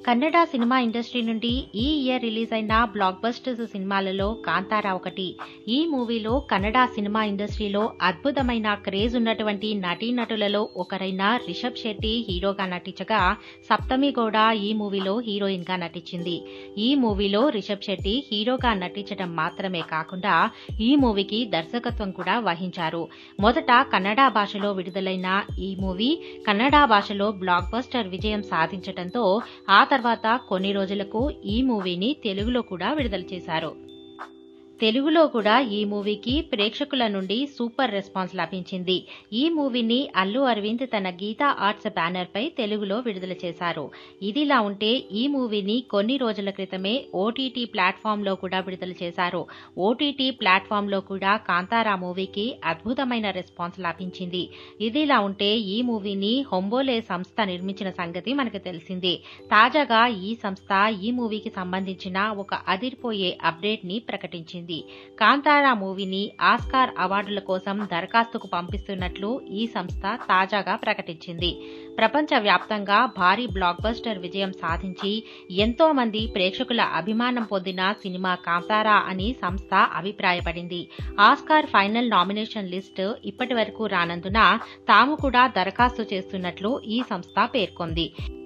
Kannada cinema industry నుండి ఈ year release అయిన బ్లాక్ బస్టర్స్ సినిమాలలో కాంతారా ఒకటి ఈ మూవీలో కన్నడ సినిమా ఇండస్ట్రీలో అద్భుతమైన క్రేజ్ ఉన్నటువంటి నటీనటులలో ఒకరైన రిషబ్ శెట్టి హీరోగా నటించగా సప్తమి గౌడ ఈ మూవీలో హీరోయిన్ గా నటించింది ఈ మూవీలో రిషబ్ శెట్టి హీరోగా నటించడం మాత్రమే కాకుండా ఈ మూవీకి దర్శకత్వం కూడా వహించారు మొదట కన్నడ భాషలో విడుదలైన ఈ మూవీ కన్నడ భాషలో బ్లాక్ బస్టర్ విజయం సాధించడంతో ఆ తర్వాత కొన్ని రోజులకు ఈ మూవీని తెలుగులో కూడా విడుదల చేశారు తెలుగులో కూడా ఈ మూవీకి ప్రేక్షకుల నుండి సూపర్ రెస్పాన్స్ లభించింది ఈ మూవీని అల్లు అరవింద్ తన గీతా ఆర్ట్స్ బ్యానర్ పై తెలుగులో విడుదల చేశారు ఇదిలా ఉంటే ఈ మూవీని కొన్ని రోజుల క్రితమే ఓటీటీ ప్లాట్ఫామ్ లో కూడా విడుదల చేశారు ఓటీటీ ప్లాట్ఫామ్ లో కూడా కాంతారా మూవీకి అద్భుతమైన రెస్పాన్స్ లభించింది ఇదిలా ఉంటే ఈ మూవీని హొంబోలే సంస్థ నిర్మించిన సంగతి మనకు తెలిసిందే తాజాగా ఈ సంస్థ ఈ మూవీకి సంబంధించిన ఒక అదిరిపోయే అప్డేట్ ని ప్రకటించింది కాంతారా మూవీని ఆస్కార్ అవార్డుల కోసం దరఖాస్తుకు పంపిస్తున్నట్లు ఈ సంస్థ తాజాగా ప్రకటించింది ప్రపంచ వ్యాప్తంగా భారీ బ్లాక్ బస్టర్ విజయం సాధించి ఎంతో మంది ప్రేక్షకుల అభిమానం పొందిన సినిమా కాంతారా అని సంస్థ అభిప్రాయపడింది ఆస్కార్ ఫైనల్ నామినేషన్ లిస్ట్ ఇప్పటి వరకు రానందున తాము కూడా దరఖాస్తు చేస్తున్నట్లు ఈ సంస్థ పేర్కొంది